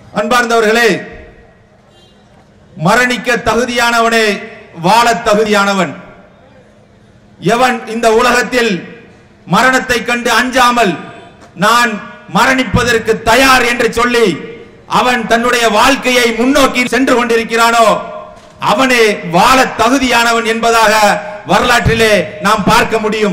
அன்பார்ந்தவர்களே மரணிக்க தகுதியானவனே வாழ தகுதியானவன் எவன் இந்த உலகத்தில் மரணத்தை கண்டு அஞ்சாமல் நான் மரணிப்பதற்கு தயார் என்று சொல்லி அவன் தன்னுடைய வாழ்க்கையை முன்னோக்கி சென்று கொண்டிருக்கிறானோ அவனே வாழ தகுதியானவன் என்பதாக வரலாற்றிலே நாம் பார்க்க முடியும்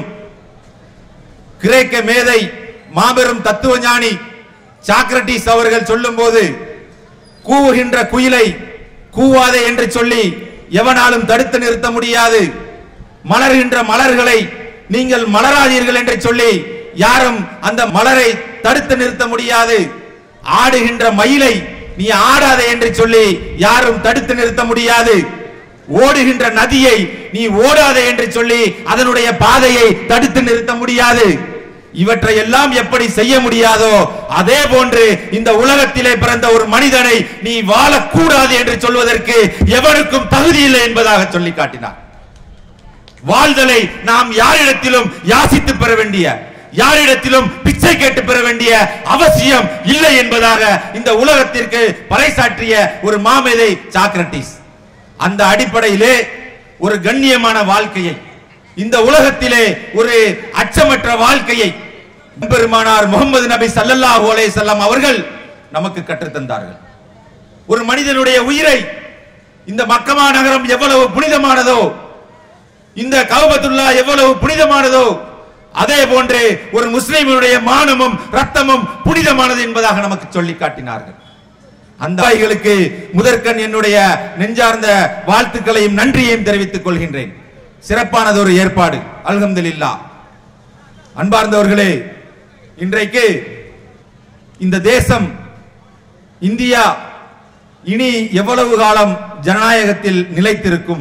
கிரேக்க மேதை மாபெரும் தத்துவஞானி சாக்ரட்டிஸ் அவர்கள் சொல்லும்போது கூவுகின்ற குயிலை கூவாதே என்று சொல்லி எவனாலும் தடுத்து நிறுத்த முடியாது மலர்கின்ற மலர்களை நீங்கள் மலராதீர்கள் என்று சொல்லி யாரும் அந்த மலரை தடுத்து நிறுத்த முடியாது ஆடுகின்ற மயிலை நீ ஆடாதே என்று சொல்லி யாரும் தடுத்து நிறுத்த முடியாது ஓடுகின்ற நதியை நீ ஓடாதே என்று சொல்லி அதனுடைய பாதையை தடுத்து நிறுத்த முடியாது இவற்றை எல்லாம் எப்படி செய்ய முடியாதோ அதே போன்று இந்த உலகத்திலே பிறந்த ஒரு மனிதனை நீ வாழக்கூடாது என்று சொல்வதற்கு எவருக்கும் தகுதி இல்லை என்பதாக சொல்லி காட்டினார் வாழ்தலை நாம் யாரிடத்திலும் யாசித்து பெற வேண்டிய யாரிடத்திலும் பிச்சை கேட்டு பெற வேண்டிய அவசியம் இல்லை என்பதாக இந்த உலகத்திற்கு பறைசாற்றிய ஒரு மாமேதை சாக்ரட்டிஸ் அந்த அடிப்படையிலே ஒரு கண்ணியமான வாழ்க்கையை இந்த உலகத்திலே ஒரு அச்சமற்ற வாழ்க்கையை பெருமானார் முகமது நபி ஸல்லல்லாஹு அலைஹி வஸல்லம் அவர்கள் நமக்கு கற்றுத் தந்தார்கள் ஒரு மனிதனுடைய உயிரை இந்த மக்கமா நகரம் எவ்வளவு புனிதமானதோ இந்த கௌபத்துல்லா எவ்வளவு புனிதமானதோ அதே போன்று ஒரு முஸ்லிமினுடைய மானமும் ரத்தமும் புனிதமானது என்பதாக நமக்கு சொல்லி காட்டினார்கள் அந்த தாய்களுக்கு முதற்கண் என்னுடைய நெஞ்சார்ந்த வாழ்த்துக்களையும் நன்றியையும் தெரிவித்துக் கொள்கின்றேன் சிறப்பானது ஒரு ஏற்பாடு அல்ஹம்துலில்லா அன்பார்ந்தவர்களே இன்றைக்கு இந்த தேசம் இந்தியா இனி எவ்வளவு காலம் ஜனநாயகத்தில் நிலைத்திருக்கும்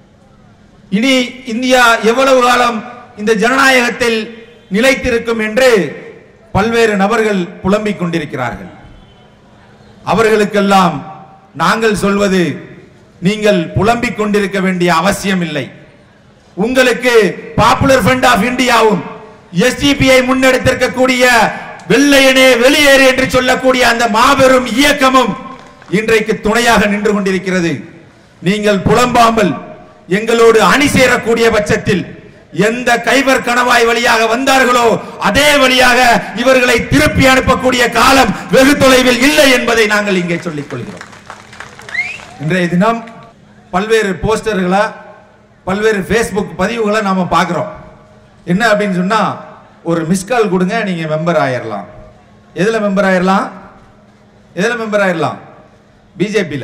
இனி இந்தியா எவ்வளவு காலம் இந்த ஜனநாயகத்தில் நிலைத்திருக்கும் என்று பல்வேறு நபர்கள் புலம்பிக் கொண்டிருக்கிறார்கள் அவர்களுக்கெல்லாம் நாங்கள் சொல்வது நீங்கள் புலம்பிக் கொண்டிருக்க வேண்டிய அவசியம் இல்லை உங்களுக்கு பாப்புலர் ஃப்ரண்ட் ஆஃப் இந்தியாவும் எஸ்டிபிஐ முன்னெடுத்திருக்கக்கூடிய வெள்ளையனே வெளியேறு என்று சொல்லக்கூடிய அந்த மாபெரும் இயக்கமும் இன்றைக்கு துணையாக நின்று கொண்டிருக்கிறது நீங்கள் புலம்பாமல் எங்களோடு அணி சேரக்கூடிய பட்சத்தில் எந்த கைவர் கணவாய் வழியாக வந்தார்களோ அதே வழியாக இவர்களை திருப்பி அனுப்பக்கூடிய காலம் வெகு தொலைவில் இல்லை என்பதை நாங்கள் இங்கே சொல்லிக் கொள்கிறோம் இன்றைய தினம் பல்வேறு போஸ்டர்களை பல்வேறு ஃபேஸ்புக் பதிவுகளை நாம பார்க்குறோம் என்ன அப்படின்னு சொன்னா ஒரு மிஸ்கால் கொடுங்க நீங்க மெம்பர் ஆயிரலாம் எதுல மெம்பர் ஆயிரலாம் எதுல மெம்பர் ஆயிரலாம் பிஜேபியில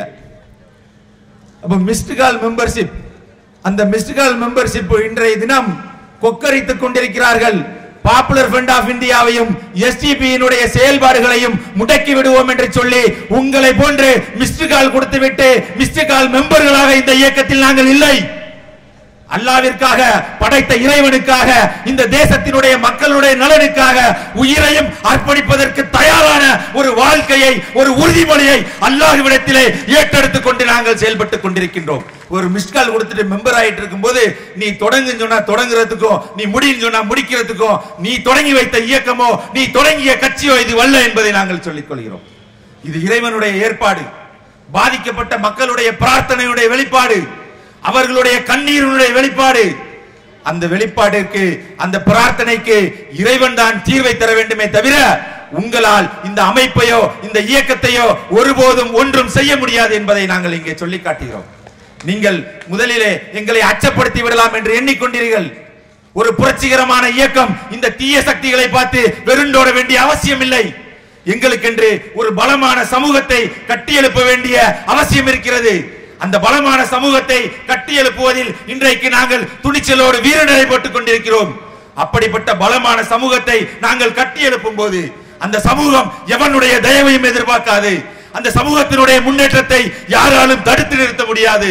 அப்ப மிஸ்டு கால் மெம்பர்ஷிப் அந்த மிஸ்டு கால் மெம்பர்ஷிப் இன்றைய தினம் கொக்கரித்துக் கொண்டிருக்கிறார்கள் பாப்புலர் ஃப்ரண்ட் ஆஃப் இந்தியாவையும் எஸ்டிபியினுடைய செயல்பாடுகளையும் முடக்கி விடுவோம் என்று சொல்லி உங்களை போன்று மிஸ்டு கால் கொடுத்து விட்டு மிஸ்டு கால் மெம்பர்களாக இந்த இயக்கத்தில் நாங்கள் இல்லை அல்லாவிற்காக படைத்த இறைவனுக்காக இந்த தேசத்தினுடைய மக்களுடைய நலனுக்காக உயிரையும் அர்ப்பணிப்பதற்கு தயாரான ஒரு வாழ்க்கையை ஒரு உறுதிமொழியை அல்லாஹ்விடத்திலே ஏற்றெடுத்துக் கொண்டு நாங்கள் செயல்பட்டுக் கொண்டிருக்கின்றோம் ஒரு மிஸ்கால் கொடுத்துட்டு மெம்பர் ஆயிட்டு இருக்கும்போது நீ தொடங்குன்னு சொன்னா தொடங்குறதுக்கும் நீ முடின்னு சொன்னா முடிக்கிறதுக்கும் நீ தொடங்கி வைத்த இயக்கமோ நீ தொடங்கிய கட்சியோ இது வல்ல என்பதை நாங்கள் சொல்லிக் கொள்கிறோம் இது இறைவனுடைய ஏற்பாடு பாதிக்கப்பட்ட மக்களுடைய பிரார்த்தனையுடைய வெளிப்பாடு அவர்களுடைய கண்ணீரினுடைய வெளிப்பாடு அந்த வெளிப்பாட்டிற்கு அந்த பிரார்த்தனைக்கு இறைவன் தான் தீர்வை தர வேண்டுமே தவிர உங்களால் இந்த அமைப்பையோ இந்த இயக்கத்தையோ ஒருபோதும் ஒன்றும் செய்ய முடியாது என்பதை நாங்கள் இங்கே சொல்லி காட்டுகிறோம் நீங்கள் முதலிலே எங்களை அச்சப்படுத்தி விடலாம் என்று எண்ணிக்கொண்டீர்கள் ஒரு புரட்சிகரமான இயக்கம் இந்த தீய சக்திகளை பார்த்து வெருண்டோட வேண்டிய அவசியம் இல்லை எங்களுக்கென்று ஒரு பலமான சமூகத்தை கட்டியெழுப்ப வேண்டிய அவசியம் இருக்கிறது அந்த பலமான சமூகத்தை கட்டியெழுப்புவதில் இன்றைக்கு நாங்கள் துணிச்சலோடு வீரநடை போட்டுக் கொண்டிருக்கிறோம் அப்படிப்பட்ட பலமான சமூகத்தை நாங்கள் கட்டியெழுப்பும் போது அந்த சமூகம் எவனுடைய தயவையும் எதிர்பார்க்காது அந்த சமூகத்தினுடைய முன்னேற்றத்தை யாராலும் தடுத்து நிறுத்த முடியாது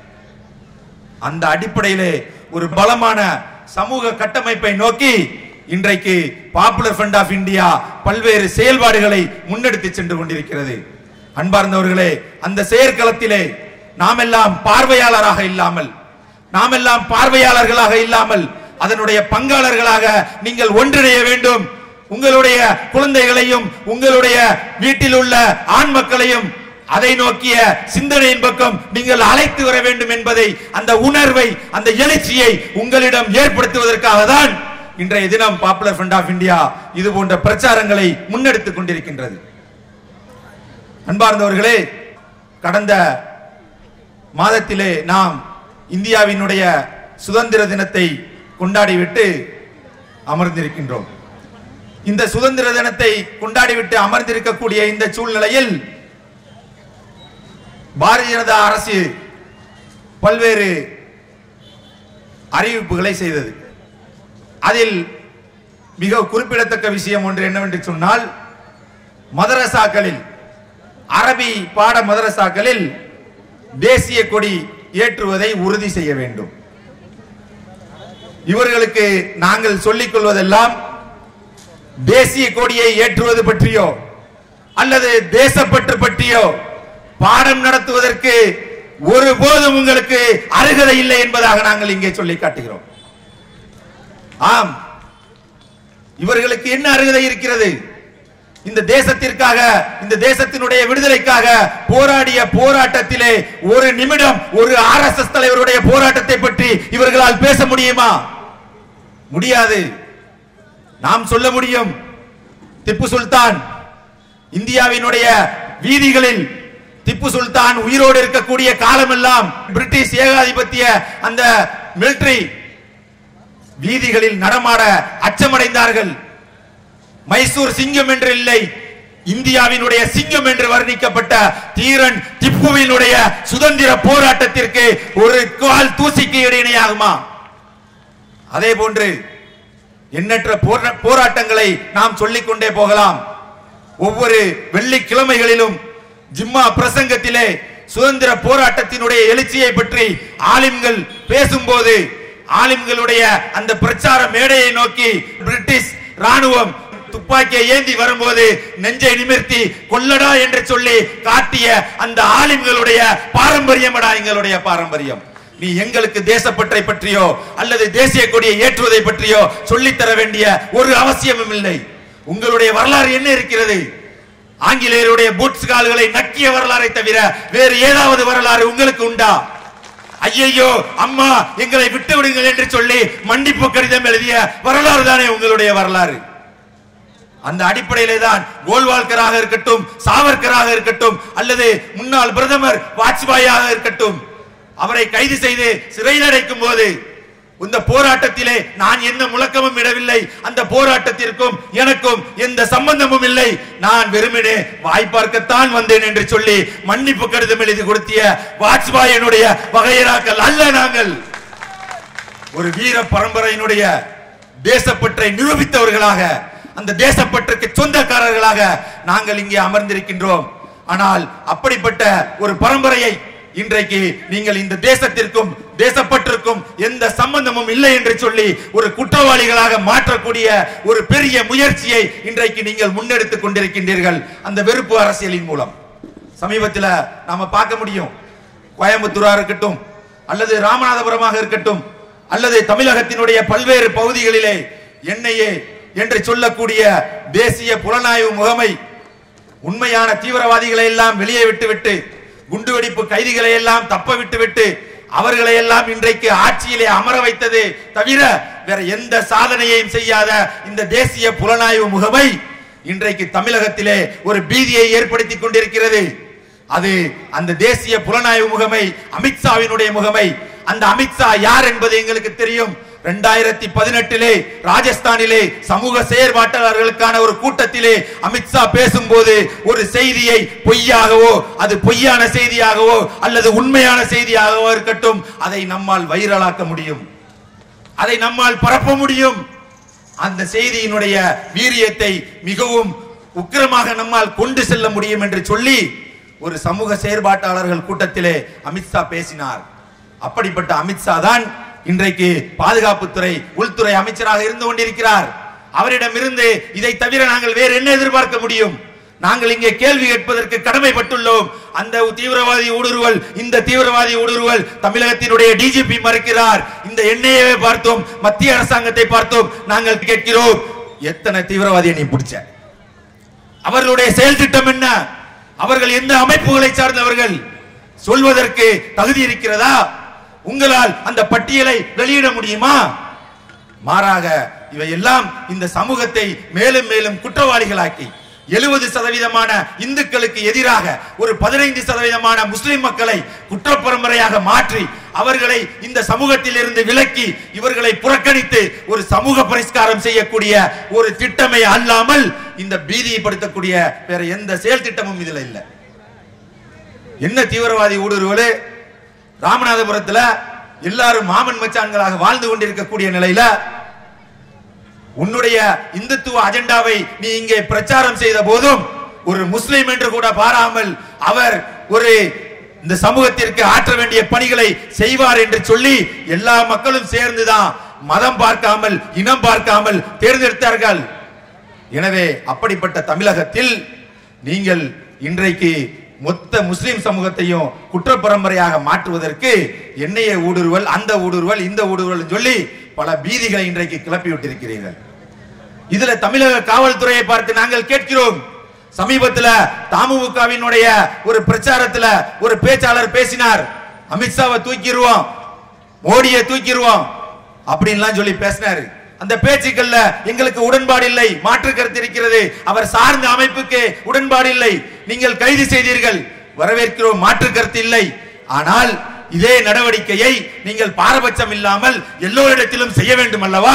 அந்த அடிப்படையிலே ஒரு பலமான சமூக கட்டமைப்பை நோக்கி இன்றைக்கு பாப்புலர் ஃப்ரண்ட் ஆஃப் இந்தியா பல்வேறு செயல்பாடுகளை முன்னெடுத்து சென்று கொண்டிருக்கிறது அன்பார்ந்தவர்களே அந்த செயற்களத்திலே நாமெல்லாம் பார்வையாளராக இல்லாமல் நாமெல்லாம் பார்வையாளர்களாக இல்லாமல் அதனுடைய பங்காளர்களாக நீங்கள் ஒன்றிணைய வேண்டும் உங்களுடைய குழந்தைகளையும் உங்களுடைய வீட்டில் உள்ள ஆண் மக்களையும் அதை நோக்கிய சிந்தனையின் பக்கம் நீங்கள் அழைத்து வர வேண்டும் என்பதை அந்த உணர்வை அந்த எழுச்சியை உங்களிடம் ஏற்படுத்துவதற்காக தான் இன்றைய தினம் பாப்புலர் ஃப்ரண்ட் ஆஃப் இந்தியா இது போன்ற பிரச்சாரங்களை முன்னெடுத்துக் கொண்டிருக்கின்றது அன்பார்ந்தவர்களே கடந்த மாதத்திலே நாம் இந்தியாவினுடைய சுதந்திர தினத்தை கொண்டாடிவிட்டு அமர்ந்திருக்கின்றோம் இந்த சுதந்திர தினத்தை கொண்டாடிவிட்டு அமர்ந்திருக்கக்கூடிய இந்த சூழ்நிலையில் பாரதிய ஜனதா அரசு பல்வேறு அறிவிப்புகளை செய்தது அதில் மிக குறிப்பிடத்தக்க விஷயம் ஒன்று என்னவென்று சொன்னால் மதரசாக்களில் அரபி பாட மதரசாக்களில் தேசிய கொடி ஏற்றுவதை உறுதி செய்ய வேண்டும் இவர்களுக்கு நாங்கள் சொல்லிக் கொள்வதெல்லாம் தேசிய கொடியை ஏற்றுவது பற்றியோ அல்லது தேசப்பற்று பற்றியோ பாடம் நடத்துவதற்கு ஒருபோதும் உங்களுக்கு அருகதை இல்லை என்பதாக நாங்கள் இங்கே சொல்லி காட்டுகிறோம் ஆம் இவர்களுக்கு என்ன அருகதை இருக்கிறது இந்த தேசத்திற்காக இந்த தேசத்தினுடைய விடுதலைக்காக போராடிய போராட்டத்திலே ஒரு நிமிடம் ஒரு ஆர்எஸ்எஸ் தலைவருடைய போராட்டத்தை பற்றி இவர்களால் பேச முடியுமா முடியாது நாம் சொல்ல முடியும் திப்பு சுல்தான் இந்தியாவினுடைய வீதிகளில் திப்பு சுல்தான் உயிரோடு இருக்கக்கூடிய காலமெல்லாம் பிரிட்டிஷ் ஏகாதிபத்திய அந்த மிலிட்டரி வீதிகளில் நடமாட அச்சமடைந்தார்கள் மைசூர் சிங்கம் என்று இல்லை இந்தியாவினுடைய சிங்கம் என்று வர்ணிக்கப்பட்ட தீரன் திப்புவினுடைய சுதந்திர போராட்டத்திற்கு ஒரு கால் தூசிக்கு இடையினையாகுமா அதே போன்று எண்ணற்ற போரா- போராட்டங்களை நாம் சொல்லிக் கொண்டே போகலாம் ஒவ்வொரு வெள்ளிக்கிழமைகளிலும் ஜிம்மா பிரசங்கத்திலே சுதந்திர போராட்டத்தினுடைய எழுச்சியை பற்றி ஆலிம்கள் பேசும்போது ஆலிம்களுடைய அந்த பிரச்சார மேடையை நோக்கி பிரிட்டிஷ் ராணுவம் துப்பாக்கியை ஏந்தி வரும்போது நெஞ்சை நிமிர்த்தி கொல்லடா என்று சொல்லி காட்டிய அந்த ஆலிம்களுடைய பாரம்பரியமடா எங்களுடைய பாரம்பரியம் நீ எங்களுக்கு தேசப்பற்றை பற்றியோ அல்லது தேசிய கொடியை ஏற்றுவதை பற்றியோ சொல்லித் தர வேண்டிய ஒரு அவசியமும் இல்லை உங்களுடைய வரலாறு என்ன இருக்கிறது ஆங்கிலேயருடைய பூட்ஸ் கால்களை நக்கிய வரலாறை தவிர வேறு ஏதாவது வரலாறு உங்களுக்கு உண்டா ஐயையோ அம்மா எங்களை விட்டு விடுங்கள் என்று சொல்லி மன்னிப்பு கடிதம் எழுதிய வரலாறு தானே உங்களுடைய வரலாறு அந்த அடிப்படையிலே தான் கோல்வால்கராக இருக்கட்டும் சாவர்கராக இருக்கட்டும் அல்லது முன்னாள் பிரதமர் வாஜ்பாயாக இருக்கட்டும் அவரை கைது செய்து சிறையில் அடைக்கும் போது இந்த போராட்டத்திலே நான் எந்த முழக்கமும் இடவில்லை அந்த போராட்டத்திற்கும் எனக்கும் எந்த சம்பந்தமும் இல்லை நான் வெறுமனே வாய் பார்க்கத்தான் வந்தேன் என்று சொல்லி மன்னிப்பு கடிதம் எழுதி கொடுத்திய வாஜ்பாயினுடைய வகையராக்கள் அல்ல நாங்கள் ஒரு வீர பரம்பரையினுடைய தேசப்பற்றை நிரூபித்தவர்களாக அந்த தேசப்பற்றுக்கு சொந்தக்காரர்களாக நாங்கள் இங்கே அமர்ந்திருக்கின்றோம் ஆனால் அப்படிப்பட்ட ஒரு பரம்பரையை இன்றைக்கு நீங்கள் இந்த தேசத்திற்கும் தேசப்பற்றுக்கும் எந்த சம்பந்தமும் இல்லை என்று சொல்லி ஒரு குற்றவாளிகளாக மாற்றக்கூடிய ஒரு பெரிய முயற்சியை இன்றைக்கு நீங்கள் முன்னெடுத்துக் கொண்டிருக்கின்றீர்கள் அந்த வெறுப்பு அரசியலின் மூலம் சமீபத்தில் நாம பார்க்க முடியும் கோயம்புத்தூரா இருக்கட்டும் அல்லது ராமநாதபுரமாக இருக்கட்டும் அல்லது தமிழகத்தினுடைய பல்வேறு பகுதிகளிலே என்ஐஏ என்று சொல்லக்கூடிய தேசிய புலனாய்வு முகமை உண்மையான தீவிரவாதிகளை எல்லாம் வெளியே விட்டுவிட்டு குண்டுவெடிப்பு கைதிகளை எல்லாம் தப்ப விட்டுவிட்டு அவர்களை எல்லாம் இன்றைக்கு ஆட்சியிலே அமர வைத்தது தவிர வேற எந்த சாதனையையும் செய்யாத இந்த தேசிய புலனாய்வு முகமை இன்றைக்கு தமிழகத்திலே ஒரு பீதியை ஏற்படுத்தி கொண்டிருக்கிறது அது அந்த தேசிய புலனாய்வு முகமை அமித்ஷாவினுடைய முகமை அந்த அமித்ஷா யார் என்பது எங்களுக்கு தெரியும் ரெண்டாயிரத்தி பதினெட்டிலே ராஜஸ்தானிலே சமூக செயற்பாட்டாளர்களுக்கான ஒரு கூட்டத்திலே அமித்ஷா பேசும்போது ஒரு செய்தியை பொய்யாகவோ அது பொய்யான செய்தியாகவோ அல்லது உண்மையான செய்தியாகவோ இருக்கட்டும் அதை நம்மால் வைரலாக்க முடியும் அதை நம்மால் பரப்ப முடியும் அந்த செய்தியினுடைய வீரியத்தை மிகவும் உக்கிரமாக நம்மால் கொண்டு செல்ல முடியும் என்று சொல்லி ஒரு சமூக செயற்பாட்டாளர்கள் கூட்டத்திலே அமித்ஷா பேசினார் அப்படிப்பட்ட அமித்ஷா தான் இன்றைக்கு பாதுகாப்புத்துறை உள்துறை அமைச்சராக இருந்து கொண்டிருக்கிறார் அவரிடமிருந்து இதை தவிர நாங்கள் வேறு என்ன எதிர்பார்க்க முடியும் நாங்கள் இங்கே கேள்வி கேட்பதற்கு கடமைப்பட்டுள்ளோம் அந்த தீவிரவாதி ஊடுருவல் இந்த தீவிரவாதி ஊடுருவல் தமிழகத்தினுடைய டிஜிபி மறுக்கிறார் இந்த எண்ணெயை பார்த்தோம் மத்திய அரசாங்கத்தை பார்த்தோம் நாங்கள் கேட்கிறோம் எத்தனை தீவிரவாதியை நீ பிடிச்ச அவர்களுடைய செயல் திட்டம் என்ன அவர்கள் எந்த அமைப்புகளை சார்ந்தவர்கள் சொல்வதற்கு தகுதி இருக்கிறதா உங்களால் அந்த பட்டியலை வெளியிட முடியுமா மாறாக இவையெல்லாம் இந்த சமூகத்தை மேலும் மேலும் குற்றவாளிகளாக்கி எழுபது சதவீதமான இந்துக்களுக்கு எதிராக ஒரு பதினைந்து சதவீதமான முஸ்லிம் மக்களை குற்றப்பரம்பரையாக மாற்றி அவர்களை இந்த சமூகத்தில் இருந்து விலக்கி இவர்களை புறக்கணித்து ஒரு சமூக பரிஷ்காரம் செய்யக்கூடிய ஒரு திட்டமே அல்லாமல் இந்த பீதியைப்படுத்தக்கூடிய வேற எந்த செயல் திட்டமும் இதுல இல்லை என்ன தீவிரவாதி ஊடுருவல் ராமநாதபுரத்துல எல்லாரும் மாமன் மச்சான்களாக வாழ்ந்து கொண்டிருக்கக்கூடிய நிலையில உன்னுடைய இந்துத்துவ அஜெண்டாவை நீ இங்கே பிரச்சாரம் செய்த போதும் ஒரு முஸ்லிம் என்று கூட பாராமல் அவர் ஒரு இந்த சமூகத்திற்கு ஆற்ற வேண்டிய பணிகளை செய்வார் என்று சொல்லி எல்லா மக்களும் சேர்ந்துதான் மதம் பார்க்காமல் இனம் பார்க்காமல் தேர்ந்தெடுத்தார்கள் எனவே அப்படிப்பட்ட தமிழகத்தில் நீங்கள் இன்றைக்கு மொத்த முஸ்லிம் சமூகத்தையும் குற்றப்பரம்பரையாக மாற்றுவதற்கு எண்ணெய ஊடுருவல் அந்த ஊடுருவல் இந்த ஊடுருவல் சொல்லி பல பீதிகளை இன்றைக்கு கிளப்பி விட்டிருக்கிறீர்கள் இதுல தமிழக காவல்துறையை பார்த்து நாங்கள் கேட்கிறோம் சமீபத்துல தமுகவினுடைய ஒரு பிரச்சாரத்துல ஒரு பேச்சாளர் பேசினார் அமித்ஷாவை தூக்கிடுவோம் மோடியை தூக்கிடுவோம் அப்படின்லாம் சொல்லி பேசினாரு அந்த பேச்சுக்கள்ல எங்களுக்கு உடன்பாடு இல்லை மாற்று கருத்து இருக்கிறது அவர் சார்ந்த அமைப்புக்கு உடன்பாடு இல்லை நீங்கள் கைது செய்தீர்கள் வரவேற்கிறோம் மாற்று கருத்து இல்லை ஆனால் இதே நடவடிக்கையை நீங்கள் பாரபட்சம் இல்லாமல் எல்லோரிடத்திலும் செய்ய வேண்டும் அல்லவா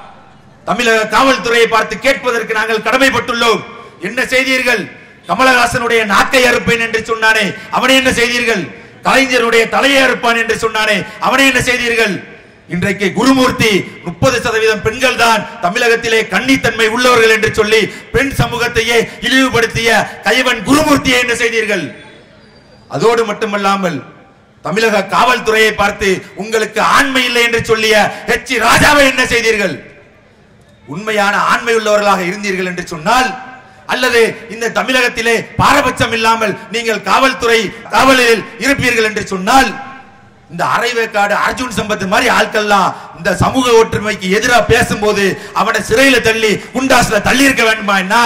தமிழக காவல்துறையை பார்த்து கேட்பதற்கு நாங்கள் கடமைப்பட்டுள்ளோம் என்ன செய்தீர்கள் கமலஹாசனுடைய நாக்கை அறுப்பேன் என்று சொன்னானே அவனை என்ன செய்தீர்கள் கலைஞருடைய தலையை அறுப்பான் என்று சொன்னானே அவனை என்ன செய்தீர்கள் இன்றைக்கு குருமூர்த்தி முப்பது சதவீதம் பெண்கள் தான் தமிழகத்திலே கன்னித்தன்மை உள்ளவர்கள் என்று சொல்லி பெண் சமூகத்தையே இழிவுபடுத்திய கைவன் குருமூர்த்தியை என்ன செய்தீர்கள் அதோடு மட்டுமல்லாமல் தமிழக காவல்துறையை பார்த்து உங்களுக்கு ஆண்மை இல்லை என்று சொல்லிய எச் ராஜாவை என்ன செய்தீர்கள் உண்மையான ஆண்மை உள்ளவர்களாக இருந்தீர்கள் என்று சொன்னால் அல்லது இந்த தமிழகத்திலே பாரபட்சம் இல்லாமல் நீங்கள் காவல்துறை காவலில் இருப்பீர்கள் என்று சொன்னால் இந்த அரைவேக்காடு அர்ஜுன் சம்பத் மாதிரி ஆட்கள்லாம் இந்த சமூக ஒற்றுமைக்கு எதிராக பேசும்போது அவனை சிறையில தள்ளி குண்டாஸ்ல தள்ளி இருக்க வேண்டுமா என்ன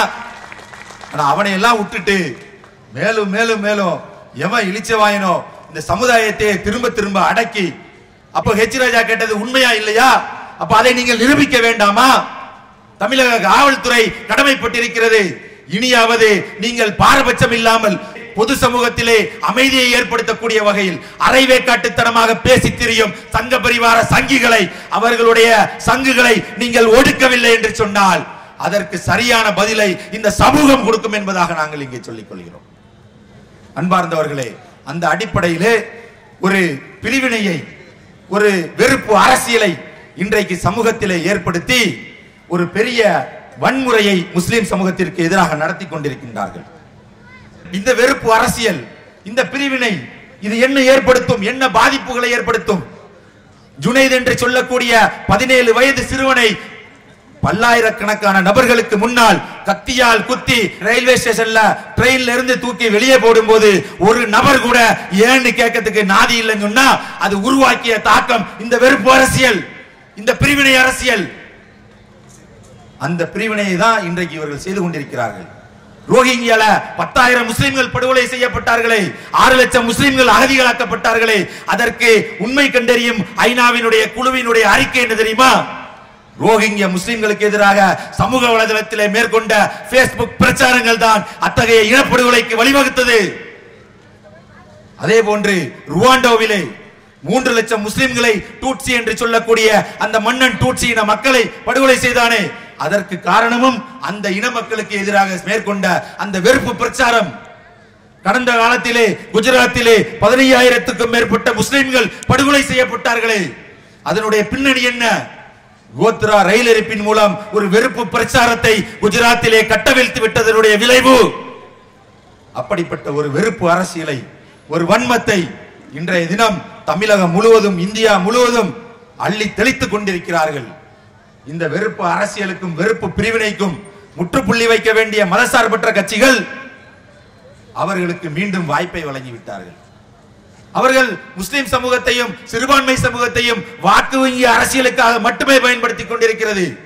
ஆனா அவனை எல்லாம் விட்டுட்டு மேலும் மேலும் மேலும் எவன் இழிச்சவாயனோ இந்த சமுதாயத்தை திரும்ப திரும்ப அடக்கி அப்ப ஹெச் ராஜா கேட்டது உண்மையா இல்லையா அப்ப அதை நீங்கள் நிரூபிக்க வேண்டாமா தமிழக காவல்துறை கடமைப்பட்டிருக்கிறது இனியாவது நீங்கள் பாரபட்சம் இல்லாமல் பொது சமூகத்திலே அமைதியை ஏற்படுத்தக்கூடிய வகையில் அரைவேக்காட்டுத்தனமாக பேசி திரியும் சங்க பரிவார சங்கிகளை அவர்களுடைய சங்குகளை நீங்கள் ஒடுக்கவில்லை என்று சொன்னால் அதற்கு சரியான பதிலை இந்த சமூகம் கொடுக்கும் என்பதாக நாங்கள் இங்கே சொல்லிக் கொள்கிறோம் அன்பார்ந்தவர்களே அந்த அடிப்படையிலே ஒரு பிரிவினையை ஒரு வெறுப்பு அரசியலை இன்றைக்கு சமூகத்திலே ஏற்படுத்தி ஒரு பெரிய வன்முறையை முஸ்லிம் சமூகத்திற்கு எதிராக நடத்தி கொண்டிருக்கின்றார்கள் இந்த வெறுப்பு அரசியல் இந்த பிரிவினை இது என்ன ஏற்படுத்தும் என்ன பாதிப்புகளை ஏற்படுத்தும் ஜுனைத் என்று சொல்லக்கூடிய பதினேழு வயது சிறுவனை பல்லாயிரக்கணக்கான நபர்களுக்கு முன்னால் கத்தியால் குத்தி ரயில்வே ஸ்டேஷன்ல ட்ரெயின்ல இருந்து தூக்கி வெளியே போடும்போது ஒரு நபர் கூட ஏன்னு கேட்கறதுக்கு நாதி இல்லைன்னு சொன்னா அது உருவாக்கிய தாக்கம் இந்த வெறுப்பு அரசியல் இந்த பிரிவினை அரசியல் அந்த பிரிவினையை தான் இன்றைக்கு இவர்கள் செய்து கொண்டிருக்கிறார்கள் ரோஹிங்கியால பத்தாயிரம் முஸ்லிம்கள் படுகொலை செய்யப்பட்டார்களே ஆறு லட்சம் முஸ்லிம்கள் அகதிகளாக்கப்பட்டார்களே அதற்கு உண்மை கண்டறியும் ஐநாவினுடைய குழுவினுடைய அறிக்கை என்ன தெரியுமா ரோஹிங்கிய முஸ்லிம்களுக்கு எதிராக சமூக வலைதளத்திலே மேற்கொண்ட பேஸ்புக் பிரச்சாரங்கள் தான் அத்தகைய இனப்படுகொலைக்கு வழிவகுத்தது அதே போன்று ருவாண்டோவிலே மூன்று லட்சம் முஸ்லிம்களை டூட்சி என்று சொல்லக்கூடிய அந்த மன்னன் டூட்சி இன மக்களை படுகொலை செய்தானே அதற்கு காரணமும் அந்த இன மக்களுக்கு எதிராக மேற்கொண்ட அந்த வெறுப்பு பிரச்சாரம் கடந்த காலத்திலே குஜராத்திலே பதினையாயிரத்துக்கும் மேற்பட்ட முஸ்லிம்கள் படுகொலை செய்யப்பட்டார்களே அதனுடைய பின்னணி என்ன கோத்ரா ரயில் எரிப்பின் மூலம் ஒரு வெறுப்பு பிரச்சாரத்தை குஜராத்திலே கட்டவிழ்த்து விட்டதனுடைய விளைவு அப்படிப்பட்ட ஒரு வெறுப்பு அரசியலை ஒரு வன்மத்தை இன்றைய தினம் தமிழகம் முழுவதும் இந்தியா முழுவதும் அள்ளி தெளித்துக் கொண்டிருக்கிறார்கள் இந்த வெறுப்பு அரசியலுக்கும் வெறுப்பு பிரிவினைக்கும் முற்றுப்புள்ளி வைக்க வேண்டிய மதசார்பற்ற கட்சிகள் அவர்களுக்கு மீண்டும் வாய்ப்பை வழங்கிவிட்டார்கள் அவர்கள் முஸ்லிம் சமூகத்தையும் சிறுபான்மை சமூகத்தையும் வாக்கு வங்கி அரசியலுக்காக மட்டுமே பயன்படுத்திக் கொண்டிருக்கிறது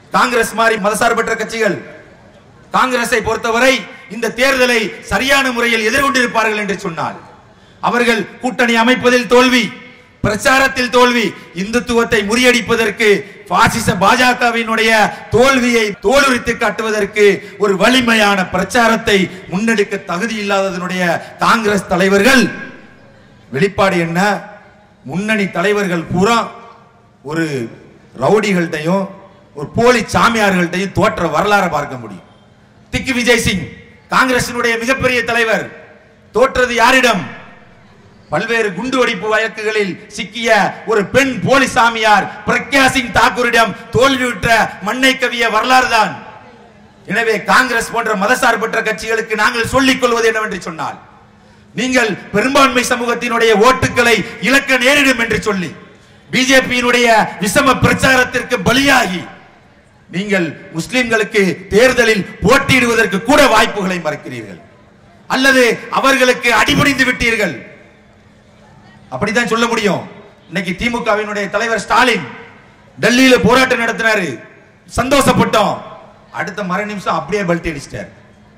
காங்கிரஸ் மாதிரி மதசார்பற்ற கட்சிகள் காங்கிரஸை பொறுத்தவரை இந்த தேர்தலை சரியான முறையில் எதிர்கொண்டிருப்பார்கள் என்று சொன்னால் அவர்கள் கூட்டணி அமைப்பதில் தோல்வி பிரச்சாரத்தில் தோல்வி இந்துத்துவத்தை முறியடிப்பதற்கு பாசிச பாஜகவினுடைய தோல்வியை தோலுரித்து காட்டுவதற்கு ஒரு வலிமையான பிரச்சாரத்தை முன்னெடுக்க தகுதி இல்லாததனுடைய காங்கிரஸ் தலைவர்கள் வெளிப்பாடு என்ன முன்னணி தலைவர்கள் பூரா ஒரு ரவுடிகள்கிட்டையும் ஒரு போலி சாமியார்கள்ட்டையும் தோற்ற வரலாறு பார்க்க முடியும் திக்கு விஜய் சிங் காங்கிரசினுடைய மிகப்பெரிய தலைவர் தோற்றது யாரிடம் பல்வேறு குண்டு வெடிப்பு வழக்குகளில் சிக்கிய ஒரு பெண் போலி சாமியார் பிரக்யா சிங் தாக்கூரிடம் தோல்வியுற்ற மண்ணை கவிய வரலாறு தான் எனவே காங்கிரஸ் போன்ற மதசார்பற்ற கட்சிகளுக்கு நாங்கள் சொல்லிக் கொள்வது என்னவென்று சொன்னால் நீங்கள் பெரும்பான்மை சமூகத்தினுடைய ஓட்டுகளை இழக்க நேரிடும் என்று சொல்லி பிஜேபியினுடைய விஷம பிரச்சாரத்திற்கு பலியாகி நீங்கள் முஸ்லிம்களுக்கு தேர்தலில் போட்டியிடுவதற்கு கூட வாய்ப்புகளை மறுக்கிறீர்கள் அல்லது அவர்களுக்கு அடிபணிந்து விட்டீர்கள் அப்படித்தான் சொல்ல முடியும் இன்னைக்கு திமுகவினுடைய தலைவர் ஸ்டாலின் டெல்லியில போராட்டம் நடத்தினாரு சந்தோஷப்பட்டோம் அடுத்த மறு நிமிஷம் அப்படியே பல்ட்டி அடிச்சிட்டார்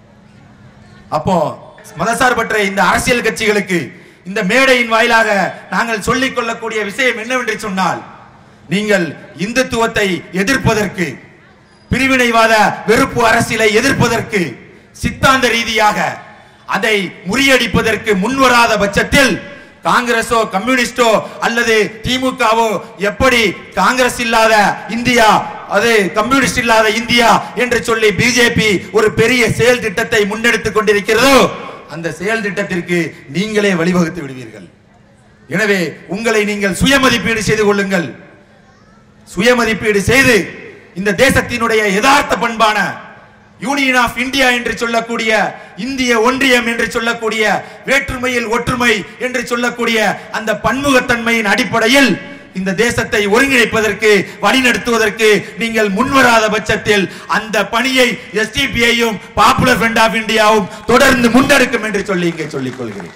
அப்போ மதசார்பற்ற இந்த அரசியல் கட்சிகளுக்கு இந்த மேடையின் வாயிலாக நாங்கள் சொல்லிக் கொள்ளக்கூடிய விஷயம் என்னவென்று சொன்னால் நீங்கள் இந்துத்துவத்தை எதிர்ப்பதற்கு பிரிவினைவாத வெறுப்பு அரசியலை எதிர்ப்பதற்கு சித்தாந்த ரீதியாக அதை முறியடிப்பதற்கு முன்வராத பட்சத்தில் காங்கிரஸோ கம்யூனிஸ்டோ அல்லது திமுகவோ எப்படி காங்கிரஸ் இல்லாத இந்தியா அது கம்யூனிஸ்ட் இல்லாத இந்தியா என்று சொல்லி பிஜேபி ஒரு பெரிய செயல் திட்டத்தை முன்னெடுத்துக் கொண்டிருக்கிறதோ அந்த செயல் திட்டத்திற்கு நீங்களே வழிவகுத்து விடுவீர்கள் எனவே உங்களை நீங்கள் சுயமதிப்பீடு செய்து கொள்ளுங்கள் சுயமதிப்பீடு செய்து இந்த தேசத்தினுடைய யதார்த்த பண்பான யூனியன் ஆஃப் இந்தியா என்று சொல்லக்கூடிய இந்திய ஒன்றியம் என்று சொல்லக்கூடிய வேற்றுமையில் ஒற்றுமை என்று சொல்லக்கூடிய அந்த பன்முகத்தன்மையின் அடிப்படையில் இந்த தேசத்தை ஒருங்கிணைப்பதற்கு வழிநடத்துவதற்கு நீங்கள் முன்வராத பட்சத்தில் அந்த பணியை எஸ்டிபிஐயும் பாப்புலர் ஃப்ரண்ட் ஆஃப் இந்தியாவும் தொடர்ந்து முன்னெடுக்கும் என்று சொல்லி இங்கே சொல்லிக் கொள்கிறேன்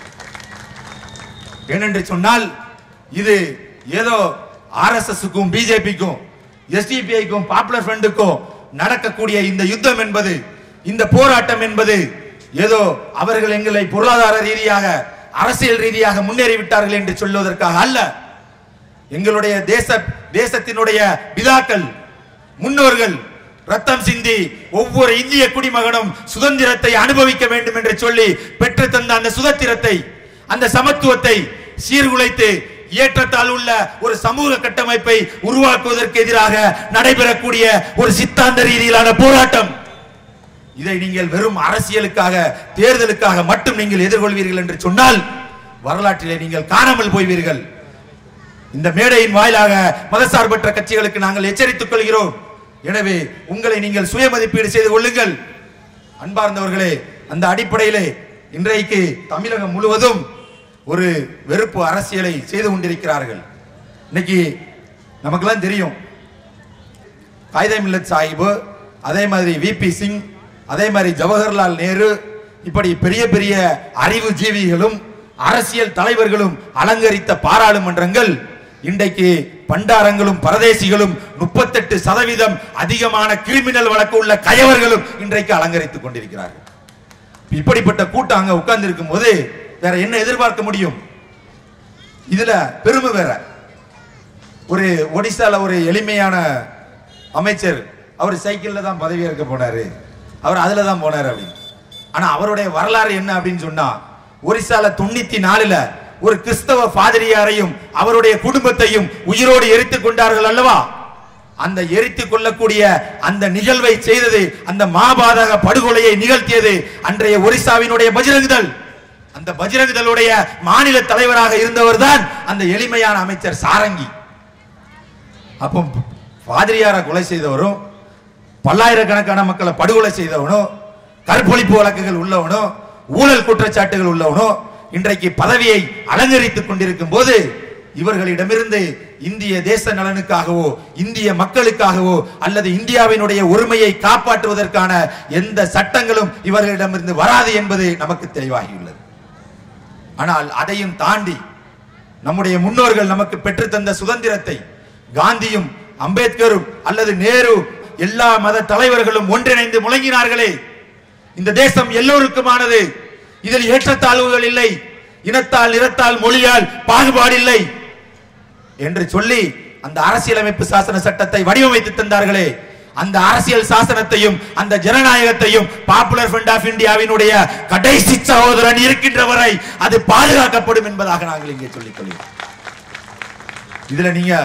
ஏனென்று சொன்னால் இது ஏதோ ஆர்எஸ்எஸ்க்கும் பிஜேபிக்கும் எஸ்டிபிஐக்கும் பாப்புலர் ஃப்ரண்டுக்கும் நடக்கக்கூடிய இந்த யுத்தம் என்பது இந்த போராட்டம் என்பது ஏதோ அவர்கள் எங்களை பொருளாதார ரீதியாக அரசியல் ரீதியாக முன்னேறி விட்டார்கள் என்று சொல்வதற்காக அல்ல எங்களுடைய தேச தேசத்தினுடைய பிதாக்கள் முன்னோர்கள் ரத்தம் சிந்தி ஒவ்வொரு இந்திய குடிமகனும் சுதந்திரத்தை அனுபவிக்க வேண்டும் என்று சொல்லி பெற்று தந்த அந்த சுதந்திரத்தை அந்த சமத்துவத்தை சீர்குலைத்து ஏற்றத்தால் உள்ள ஒரு சமூக கட்டமைப்பை உருவாக்குவதற்கு எதிராக நடைபெறக்கூடிய ஒரு சித்தாந்த ரீதியிலான போராட்டம் இதை நீங்கள் வெறும் அரசியலுக்காக தேர்தலுக்காக மட்டும் நீங்கள் எதிர்கொள்வீர்கள் என்று சொன்னால் வரலாற்றிலே நீங்கள் காணாமல் போய்வீர்கள் இந்த மேடையின் வாயிலாக மதசார்பற்ற கட்சிகளுக்கு நாங்கள் எச்சரித்துக் கொள்கிறோம் எனவே உங்களை நீங்கள் சுய மதிப்பீடு செய்து கொள்ளுங்கள் அன்பார்ந்தவர்களே அந்த அடிப்படையிலே இன்றைக்கு தமிழகம் முழுவதும் ஒரு வெறுப்பு அரசியலை செய்து கொண்டிருக்கிறார்கள் இன்னைக்கு நமக்கெல்லாம் தெரியும் காயிதே மில்லத் சாஹிபு அதே மாதிரி விபி சிங் அதே மாதிரி ஜவஹர்லால் நேரு இப்படி பெரிய பெரிய அறிவு ஜீவிகளும் அரசியல் தலைவர்களும் அலங்கரித்த பாராளுமன்றங்கள் இன்றைக்கு பண்டாரங்களும் பரதேசிகளும் முப்பத்தெட்டு சதவீதம் அதிகமான கிரிமினல் வழக்கு உள்ள கயவர்களும் இன்றைக்கு அலங்கரித்துக் கொண்டிருக்கிறார்கள் இப்படிப்பட்ட கூட்டம் அங்க உட்கார்ந்து இருக்கும் போது வேற என்ன எதிர்பார்க்க முடியும் இதுல பெருமை வேற ஒரு ஒடிசால ஒரு எளிமையான அமைச்சர் அவர் சைக்கிள்ல தான் பதவி ஏற்க போனாரு அவர் அதுல தான் போனாரு அப்படின்னு ஆனா அவருடைய வரலாறு என்ன அப்படின்னு சொன்னா ஒரிசால தொண்ணூத்தி நாலுல ஒரு கிறிஸ்தவ பாதிரியாரையும் அவருடைய குடும்பத்தையும் உயிரோடு எரித்துக் கொண்டார்கள் அல்லவா அந்த எரித்துக் கொள்ளக்கூடிய அந்த நிகழ்வை செய்தது அந்த மாபாதக படுகொலையை நிகழ்த்தியது அன்றைய ஒரிசாவினுடைய பஜ்ரங்தல் அந்த பஜ்ரங்தளுடைய மாநில தலைவராக இருந்தவர் தான் அந்த எளிமையான அமைச்சர் சாரங்கி அப்போ பாதிரியாரை கொலை செய்தவரும் பல்லாயிரக்கணக்கான மக்களை படுகொலை செய்தவனும் கற்பொழிப்பு வழக்குகள் உள்ளவனும் ஊழல் குற்றச்சாட்டுகள் உள்ளவனும் இன்றைக்கு பதவியை அலங்கரித்துக் கொண்டிருக்கும் போது இவர்களிடமிருந்து இந்திய தேச நலனுக்காகவோ இந்திய மக்களுக்காகவோ அல்லது இந்தியாவினுடைய ஒருமையை காப்பாற்றுவதற்கான எந்த சட்டங்களும் இவர்களிடமிருந்து வராது என்பது நமக்கு தெளிவாகியுள்ளது ஆனால் அதையும் தாண்டி நம்முடைய முன்னோர்கள் நமக்கு பெற்றுத்தந்த சுதந்திரத்தை காந்தியும் அம்பேத்கரும் அல்லது நேரு எல்லா மத தலைவர்களும் ஒன்றிணைந்து முழங்கினார்களே இந்த தேசம் எல்லோருக்குமானது இதில் ஏற்றத்தாழ்வுகள் இல்லை இனத்தால் நிறத்தால் மொழியால் பாகுபாடு இல்லை என்று சொல்லி அந்த அரசியலமைப்பு சாசன சட்டத்தை வடிவமைத்து தந்தார்களே அந்த அரசியல் சாசனத்தையும் அந்த ஜனநாயகத்தையும் பாப்புலர் ஃப்ரண்ட் ஆஃப் இந்தியாவினுடைய கடைசி சகோதரன் இருக்கின்ற வரை அது பாதுகாக்கப்படும் என்பதாக நாங்கள் இங்கே சொல்லிக் கொள்கிறோம் இதுல நீங்க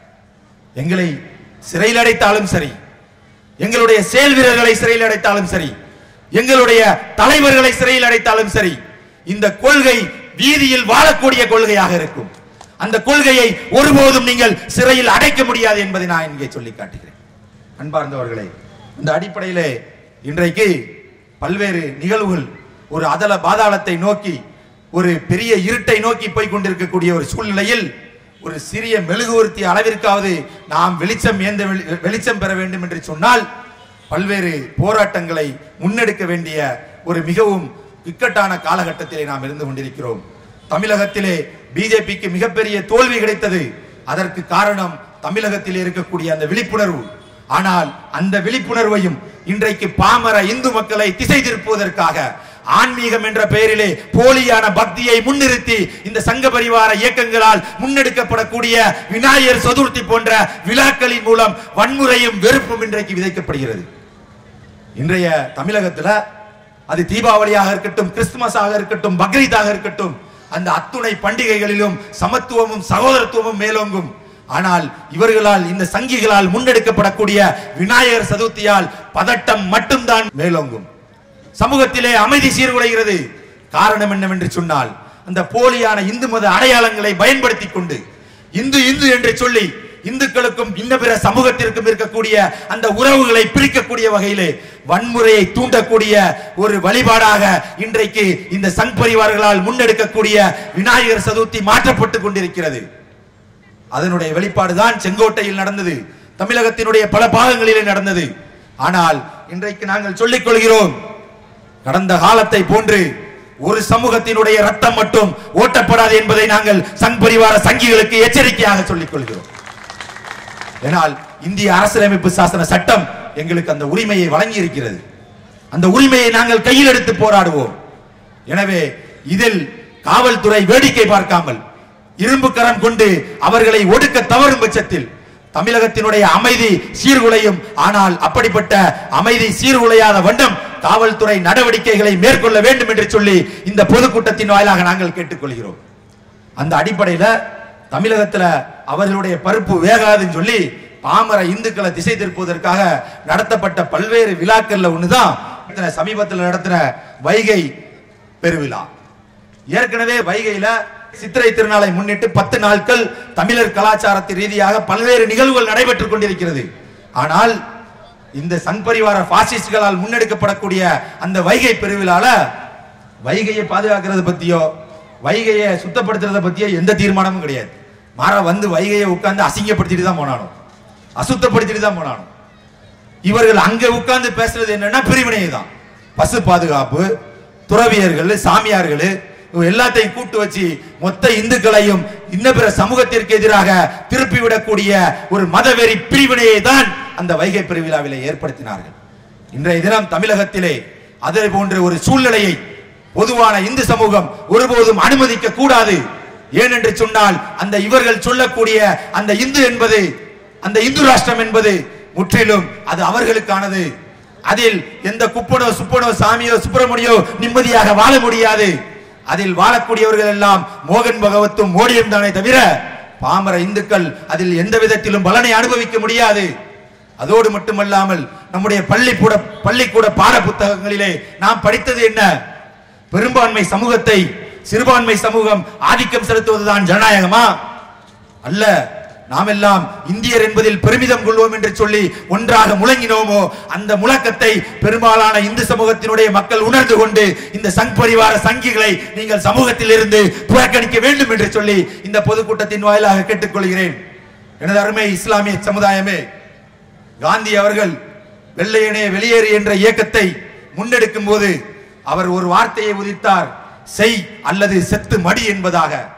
எங்களை சிறையில் அடைத்தாலும் சரி எங்களுடைய செயல் வீரர்களை சிறையில் அடைத்தாலும் சரி எங்களுடைய தலைவர்களை சிறையில் அடைத்தாலும் சரி இந்த கொள்கை வீதியில் வாழக்கூடிய கொள்கையாக இருக்கும் அந்த கொள்கையை ஒருபோதும் நீங்கள் சிறையில் அடைக்க முடியாது என்பதை நான் இங்கே சொல்லி காட்டுகிறேன் அன்பார்ந்தவர்களே இந்த அடிப்படையிலே இன்றைக்கு பல்வேறு நிகழ்வுகள் ஒரு அதல பாதாளத்தை நோக்கி ஒரு பெரிய இருட்டை நோக்கி போய் கொண்டிருக்கக்கூடிய ஒரு சூழ்நிலையில் ஒரு சிறிய மெழுகுவர்த்தி அளவிற்காவது நாம் வெளிச்சம் ஏந்த வெளி- வெளிச்சம் பெற வேண்டும் என்று சொன்னால் பல்வேறு போராட்டங்களை முன்னெடுக்க வேண்டிய ஒரு மிகவும் இக்கட்டான காலகட்டத்திலே நாம் இருந்து கொண்டிருக்கிறோம் தமிழகத்திலே பிஜேபிக்கு மிகப்பெரிய தோல்வி கிடைத்தது அதற்கு காரணம் தமிழகத்தில் இருக்கக்கூடிய அந்த விழிப்புணர்வு ஆனால் அந்த விழிப்புணர்வையும் இன்றைக்கு பாமர இந்து மக்களை திசை திருப்புவதற்காக ஆன்மீகம் என்ற பெயரிலே போலியான பக்தியை முன்னிறுத்தி இந்த சங்க பரிவார இயக்கங்களால் முன்னெடுக்கப்படக்கூடிய விநாயகர் சதுர்த்தி போன்ற விழாக்களின் மூலம் வன்முறையும் வெறுப்பும் இன்றைக்கு விதைக்கப்படுகிறது இன்றைய தமிழகத்துல அது தீபாவளியாக இருக்கட்டும் கிறிஸ்துமஸாக இருக்கட்டும் பக்ரீதாக இருக்கட்டும் அந்த அத்துணை பண்டிகைகளிலும் சமத்துவமும் சகோதரத்துவமும் மேலோங்கும் ஆனால் இவர்களால் இந்த சங்கிகளால் முன்னெடுக்கப்படக்கூடிய விநாயகர் சதுர்த்தியால் பதட்டம் மட்டும்தான் மேலோங்கும் சமூகத்திலே அமைதி சீர்குலைகிறது காரணம் என்னவென்று சொன்னால் அந்த போலியான இந்து மத அடையாளங்களை பயன்படுத்திக் கொண்டு இந்து இந்து என்று சொல்லி இந்துக்களுக்கும் இன்ன பிற சமூகத்திற்கும் இருக்கக்கூடிய அந்த உறவுகளை பிரிக்கக்கூடிய வகையிலே வன்முறையை தூண்டக்கூடிய ஒரு வழிபாடாக இன்றைக்கு இந்த சங் பரிவார்களால் முன்னெடுக்கக்கூடிய விநாயகர் சதுர்த்தி மாற்றப்பட்டு கொண்டிருக்கிறது அதனுடைய வெளிப்பாடுதான் செங்கோட்டையில் நடந்தது தமிழகத்தினுடைய பல பாகங்களிலே நடந்தது ஆனால் இன்றைக்கு நாங்கள் சொல்லிக் கொள்கிறோம் கடந்த காலத்தை போன்று ஒரு சமூகத்தினுடைய ரத்தம் மட்டும் ஓட்டப்படாது என்பதை நாங்கள் சங் பரிவார சங்கிகளுக்கு எச்சரிக்கையாக சொல்லிக் கொள்கிறோம் ஏனால் இந்திய அரசியலமைப்பு சாசன சட்டம் எங்களுக்கு அந்த உரிமையை வழங்கி இருக்கிறது அந்த உரிமையை நாங்கள் கையில் எடுத்து போராடுவோம் எனவே இதில் காவல்துறை வேடிக்கை பார்க்காமல் இரும்பு கரம் கொண்டு அவர்களை ஒடுக்க தவறும் பட்சத்தில் தமிழகத்தினுடைய அமைதி சீர்குலையும் ஆனால் அப்படிப்பட்ட அமைதி சீர்குலையாத வண்ணம் காவல்துறை நடவடிக்கைகளை மேற்கொள்ள வேண்டும் என்று சொல்லி இந்த பொதுக்கூட்டத்தின் வாயிலாக நாங்கள் கேட்டுக்கொள்கிறோம் அந்த அடிப்படையில தமிழகத்துல அவர்களுடைய பருப்பு வேகாதுன்னு சொல்லி பாமர இந்துக்களை திசை திருப்புவதற்காக நடத்தப்பட்ட பல்வேறு விழாக்கள்ல ஒண்ணுதான் நடத்தின- சமீபத்தில் நடத்தின வைகை பெருவிழா ஏற்கனவே வைகையில சித்திரை திருநாளை முன்னிட்டு பத்து நாட்கள் தமிழர் கலாச்சாரத்தின் ரீதியாக பல்வேறு நிகழ்வுகள் நடைபெற்றுக் கொண்டிருக்கிறது ஆனால் இந்த சங் பரிவார பாசிஸ்டுகளால் முன்னெடுக்கப்படக்கூடிய அந்த வைகை பெருவிழால வைகையை பாதுகாக்கிறது பத்தியோ வைகையை சுத்தப்படுத்துறத பத்தியோ எந்த தீர்மானமும் கிடையாது மாற வந்து வைகையை உட்கார்ந்து அசிங்கப்படுத்திட்டு தான் போனானோ அசுத்தப்படுத்திட்டு தான் போனானோ இவர்கள் அங்க உட்கார்ந்து பேசுறது என்னன்னா பிரிவினை தான் பசு பாதுகாப்பு துறவியர்கள் சாமியார்கள் இவங்க எல்லாத்தையும் கூட்டு வச்சு மொத்த இந்துக்களையும் இன்ன பிற சமூகத்திற்கு எதிராக திருப்பிவிடக்கூடிய ஒரு மதவெறி பிரிவினையை தான் அந்த வைகை பெருவிழாவிலே ஏற்படுத்தினார்கள் இன்றைய தினம் தமிழகத்திலே அதே போன்ற ஒரு சூழ்நிலையை பொதுவான இந்து சமூகம் ஒருபோதும் அனுமதிக்க கூடாது ஏனென்று சொன்னால் அந்த இவர்கள் சொல்லக்கூடிய அந்த இந்து என்பது அந்த இந்து ராஷ்டிரம் என்பது முற்றிலும் அது அவர்களுக்கானது அதில் எந்த குப்பனோ சுப்பனோ சாமியோ சுப்பிரமணியோ நிம்மதியாக வாழ முடியாது அதில் வாழக்கூடியவர்கள் எல்லாம் மோகன் பகவத்தும் மோடியும் தானே தவிர பாமர இந்துக்கள் அதில் எந்த விதத்திலும் பலனை அனுபவிக்க முடியாது அதோடு மட்டுமல்லாமல் நம்முடைய பள்ளிக்கூட பள்ளிக்கூட பாட புத்தகங்களிலே நாம் படித்தது என்ன பெரும்பான்மை சமூகத்தை சிறுபான்மை சமூகம் ஆதிக்கம் செலுத்துவதுதான் ஜனநாயகமா அல்ல நாம் எல்லாம் இந்தியர் என்பதில் பெருமிதம் கொள்வோம் என்று சொல்லி ஒன்றாக முழங்கினோமோ அந்த முழக்கத்தை பெரும்பாலான இந்து சமூகத்தினுடைய மக்கள் உணர்ந்து கொண்டு இந்த சங் பரிவார சங்கிகளை நீங்கள் சமூகத்தில் இருந்து புறக்கணிக்க வேண்டும் என்று சொல்லி இந்த பொதுக்கூட்டத்தின் வாயிலாக கேட்டுக்கொள்கிறேன் எனது அருமை இஸ்லாமிய சமுதாயமே காந்தி அவர்கள் வெள்ளையனே வெளியேறு என்ற இயக்கத்தை முன்னெடுக்கும் போது அவர் ஒரு வார்த்தையை உதித்தார் செய் அல்லது செத்து மடி என்பதாக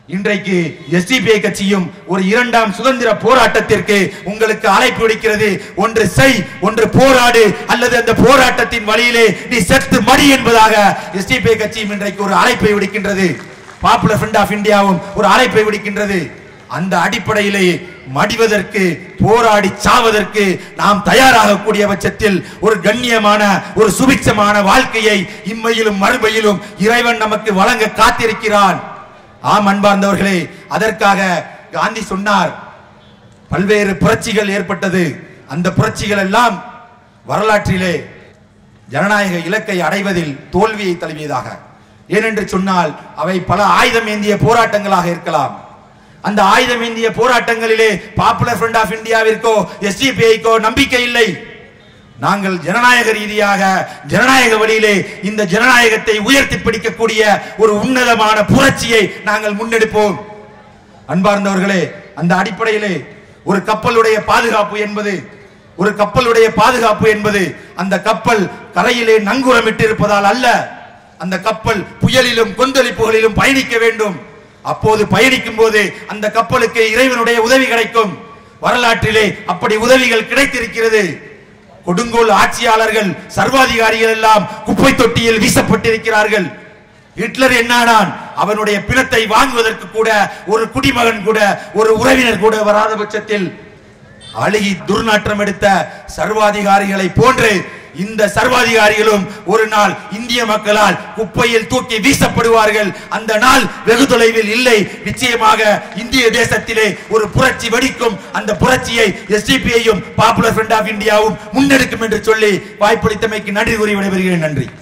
இன்றைக்கு எஸ்டிபிஐ கட்சியும் ஒரு இரண்டாம் சுதந்திர போராட்டத்திற்கு உங்களுக்கு அழைப்பு விடுக்கிறது ஒன்று செய் ஒன்று போராடு அல்லது அந்த போராட்டத்தின் வழியிலே நீ செத்து மடி என்பதாக எஸ்டிபிஐ கட்சியும் இன்றைக்கு ஒரு அழைப்பை விடுக்கின்றது பாப்புலர் ஃப்ரண்ட் ஆஃப் இந்தியாவும் ஒரு அழைப்பை விடுக்கின்றது அந்த அடிப்படையிலே மடிவதற்கு போராடி சாவதற்கு நாம் தயாராகக்கூடிய பட்சத்தில் ஒரு கண்ணியமான ஒரு சுபிட்சமான வாழ்க்கையை இம்மையிலும் மறுமையிலும் இறைவன் நமக்கு வழங்க காத்திருக்கிறான் ஆம் அன்பார்ந்தவர்களே அதற்காக காந்தி சொன்னார் பல்வேறு புரட்சிகள் ஏற்பட்டது அந்த புரட்சிகள் எல்லாம் வரலாற்றிலே ஜனநாயக இலக்கை அடைவதில் தோல்வியை தழுவியதாக ஏனென்று சொன்னால் அவை பல ஆயுதம் ஏந்திய போராட்டங்களாக இருக்கலாம் அந்த ஆயுதம் ஏந்திய போராட்டங்களிலே பாப்புலர் ஃப்ரண்ட் ஆஃப் இந்தியாவிற்கோ எஸ்டிபிஐக்கோ நம்பிக்கை இல்லை நாங்கள் ஜனநாயக ரீதியாக ஜனநாயக வழியிலே இந்த ஜனநாயகத்தை உயர்த்தி பிடிக்கக்கூடிய ஒரு உன்னதமான புரட்சியை நாங்கள் முன்னெடுப்போம் அன்பார்ந்தவர்களே அந்த அடிப்படையிலே ஒரு கப்பலுடைய பாதுகாப்பு என்பது ஒரு கப்பலுடைய பாதுகாப்பு என்பது அந்த கப்பல் கரையிலே நங்கூரமிட்டு இருப்பதால் அல்ல அந்த கப்பல் புயலிலும் கொந்தளிப்புகளிலும் பயணிக்க வேண்டும் அப்போது பயணிக்கும் போது அந்த கப்பலுக்கு இறைவனுடைய உதவி கிடைக்கும் வரலாற்றிலே அப்படி உதவிகள் கிடைத்திருக்கிறது கொடுங்கோல் ஆட்சியாளர்கள் சர்வாதிகாரிகள் எல்லாம் குப்பை தொட்டியில் வீசப்பட்டிருக்கிறார்கள் ஹிட்லர் என்னானான் அவனுடைய பிணத்தை வாங்குவதற்கு கூட ஒரு குடிமகன் கூட ஒரு உறவினர் கூட வராத பட்சத்தில் அழுகி துர்நாற்றம் எடுத்த சர்வாதிகாரிகளை போன்று இந்த சர்வாதிகாரிகளும் ஒரு நாள் இந்திய மக்களால் குப்பையில் தூக்கி வீசப்படுவார்கள் அந்த நாள் வெகு தொலைவில் இல்லை நிச்சயமாக இந்திய தேசத்திலே ஒரு புரட்சி வெடிக்கும் அந்த புரட்சியை எஸ்டிபிஐயும் பாப்புலர் ஃப்ரண்ட் ஆஃப் இந்தியாவும் முன்னெடுக்கும் என்று சொல்லி வாய்ப்பளித்தமைக்கு நன்றி கூறி விடைபெறுகிறேன் நன்றி